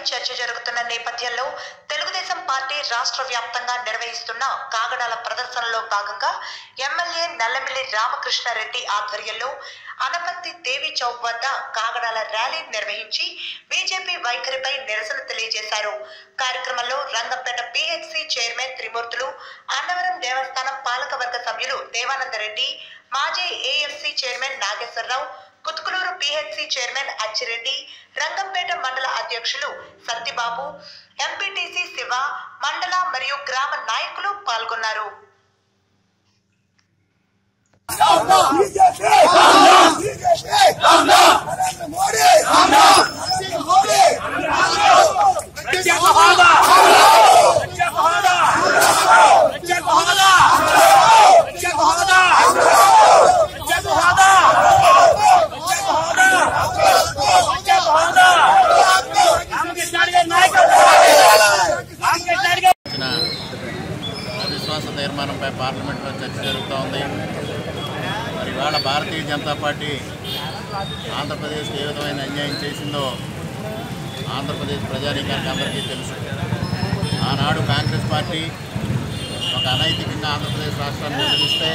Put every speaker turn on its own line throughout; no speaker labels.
చర్చ జరుగుతున్న నేపథ్యంలో తెలుగుదేశం పార్టీ రాష్ట్ర వ్యాప్తంగా నిర్వహిస్తున్న కాగడాల ప్రదర్శనలో భాగంగా ఎమ్మెల్యే నల్లమిల్లి రామకృష్ణారెడ్డి ఆధ్వర్యంలో అనపత్తి దేవి చౌక్ వద్ద కాగడాల ర్యాలీ నిర్వహించి బీజేపీ వైఖరిపై నిరసన తెలియజేశారు కార్యక్రమంలో రంగంపేట పిహెచ్సి చైర్మన్ త్రిమూర్తులు అన్నవరం దేవస్థానం పాలకవర్గ సభ్యులు దేవానందరెడ్డి మాజీ AFC chairman Nageswara Rao Kuthukuluru PHC chairman Achi Reddy Rangampeta మండల అధ్యక్షులు సత్తిబాబు ఎంపీటీసీ శివ మండల మరియు గ్రామ నాయకులు పాల్గొన్నారు
ప్రత్యేక హోదా ప్రత్యేక హోదా ప్రత్యేక హోదా ప్రత్యేక హోదా ప్రత్యేక హోదా ప్రత్యేక హోదా ప్రత్యేక హోదా రామకృష్ణ గారి నాయకత్వం రామకృష్ణ గారి
ఇచ్చిన అవిశ్వాస తీర్మానంపై పార్లమెంట్లో చర్చ జరుగుతూ ఉంది మరి ఇవాళ భారతీయ జనతా పార్టీ ఆంధ్రప్రదేశ్కి ఏ విధమైన అన్యాయం చేసిందో ఆంధ్రప్రదేశ్ ప్రజానీకానికి అందరికీ తెలుసు ఆనాడు కాంగ్రెస్ పార్టీ ఒక అనైతికంగా ఆంధ్రప్రదేశ్ రాష్ట్రాన్ని విభజిస్తే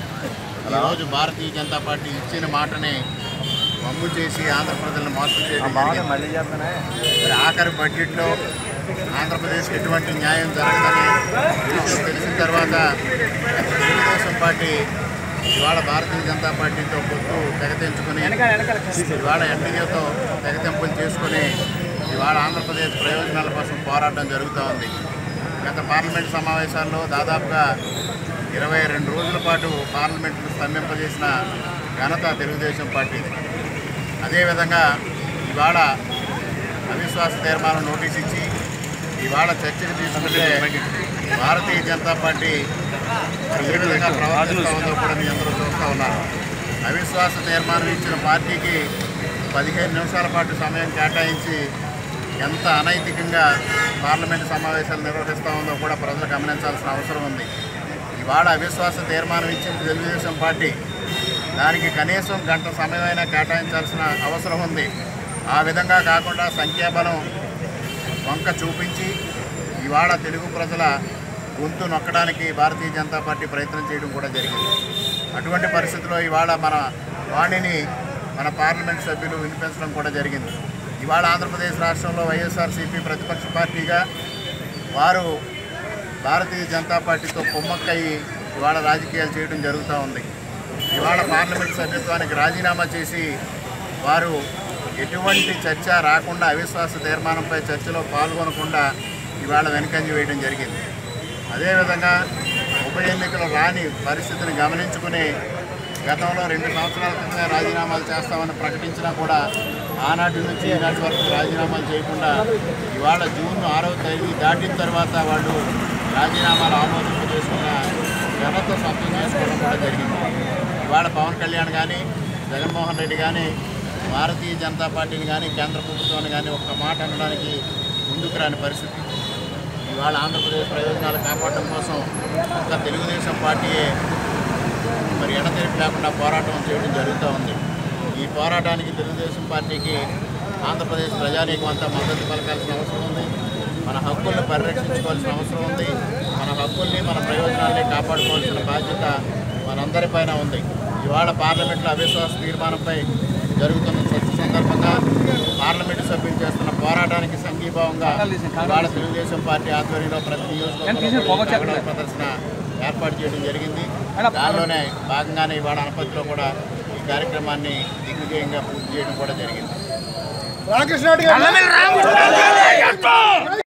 ఈరోజు భారతీయ జనతా పార్టీ ఇచ్చిన మాటని వమ్ము చేసి ఆంధ్రప్రజలను మోసం చేయడం జరిగింది. మరి ఆఖరి బడ్జెట్లో ఆంధ్రప్రదేశ్కి ఎటువంటి న్యాయం జరగదని విషయం తెలిసిన తర్వాత తెలుగుదేశం పార్టీ ఇవాళ భారతీయ జనతా పార్టీతో పొత్తు తెగతెంచుకుని ఇవాళ ఎన్డీఏతో తెగతెంపులు చేసుకుని ఇవాళ ఆంధ్రప్రదేశ్ ప్రయోజనాల కోసం పోరాటం జరుగుతూ ఉంది గత పార్లమెంట్ సమావేశాల్లో దాదాపుగా ఇరవై రెండు రోజుల పాటు పార్లమెంట్ను స్తంభింపజేసిన ఘనత తెలుగుదేశం పార్టీది అదేవిధంగా ఇవాళ అవిశ్వాస తీర్మానం నోటీస్ ఇచ్చి ఇవాళ చర్చకు తీసుకుంటే భారతీయ జనతా పార్టీ ఏ విధంగా ప్రవర్తిస్తూ ఉందో కూడా మీ అందరూ చూస్తూ ఉన్నారు అవిశ్వాస తీర్మానం ఇచ్చిన పార్టీకి పదిహేను నిమిషాల పాటు సమయం కేటాయించి ఎంత అనైతికంగా పార్లమెంటు సమావేశాలు నిర్వహిస్తూ ఉందో కూడా ప్రజలు గమనించాల్సిన అవసరం ఉంది ఇవాళ అవిశ్వాస తీర్మానం ఇచ్చింది తెలుగుదేశం పార్టీ దానికి కనీసం గంట సమయమైనా కేటాయించాల్సిన అవసరం ఉంది ఆ విధంగా కాకుండా సంఖ్యాబలం వంక చూపించి ఇవాళ తెలుగు ప్రజల గొంతు నొక్కడానికి భారతీయ జనతా పార్టీ ప్రయత్నం చేయడం కూడా జరిగింది అటువంటి పరిస్థితిలో ఇవాళ మన వాణిని మన పార్లమెంట్ సభ్యులు వినిపించడం కూడా జరిగింది ఇవాళ ఆంధ్రప్రదేశ్ రాష్ట్రంలో వైఎస్ఆర్సీపీ ప్రతిపక్ష పార్టీగా వారు భారతీయ జనతా పార్టీతో కుమ్మక్కయ్యి ఇవాళ రాజకీయాలు చేయడం జరుగుతూ ఉంది ఇవాళ పార్లమెంట్ సభ్యత్వానికి రాజీనామా చేసి వారు ఎటువంటి చర్చ రాకుండా అవిశ్వాస తీర్మానంపై చర్చలో పాల్గొనకుండా ఇవాళ వెనకంజ వేయడం జరిగింది అదేవిధంగా ఉప ఎన్నికలు రాని పరిస్థితిని గమనించుకుని గతంలో రెండు సంవత్సరాల క్రితమే రాజీనామాలు చేస్తామని ప్రకటించినా కూడా ఆనాటి నుంచి ఈనాటి వరకు రాజీనామాలు చేయకుండా ఇవాళ జూన్ ఆరవ తేదీ దాటిన తర్వాత వాళ్ళు రాజీనామాలు ఆమోదింపు చేసుకున్న ఘనత సొంతం చేసుకోవడం కూడా జరిగింది ఇవాళ పవన్ కళ్యాణ్ కానీ జగన్మోహన్ రెడ్డి కానీ భారతీయ జనతా పార్టీని కానీ కేంద్ర ప్రభుత్వాన్ని కానీ ఒక్క మాట అనడానికి ముందుకు రాని పరిస్థితి ఇవాళ ఆంధ్రప్రదేశ్ ప్రయోజనాలు కాపాడడం కోసం ఒక్క తెలుగుదేశం పార్టీయే మరి ఎడతెరిపి లేకుండా పోరాటం చేయడం జరుగుతూ ఉంది ఈ పోరాటానికి తెలుగుదేశం పార్టీకి ఆంధ్రప్రదేశ్ ప్రజానీకం అంతా మద్దతు పలకాల్సిన అవసరం ఉంది మన హక్కుల్ని పరిరక్షించుకోవాల్సిన అవసరం ఉంది మన హక్కుల్ని మన ప్రయోజనాల్ని కాపాడుకోవాల్సిన బాధ్యత మనందరిపైన ఉంది ఇవాళ పార్లమెంట్లో అవిశ్వాస తీర్మానంపై జరుగుతున్న చర్చ సందర్భంగా పార్లమెంటు సభ్యులు చేస్తున్న పోరాటానికి సంఘీభావంగా ఇవాళ తెలుగుదేశం పార్టీ ఆధ్వర్యంలో ప్రతి నియోజకవర్గంలో కాగడాల ప్రదర్శన ఏర్పాటు చేయడం జరిగింది దానిలోనే భాగంగానే ఇవాళ అనపతిలో కూడా ఈ కార్యక్రమాన్ని దిగ్విజయంగా పూర్తి చేయడం కూడా జరిగింది
నల్లమిల్లి రామకృష్ణ గారి నాయకత్వం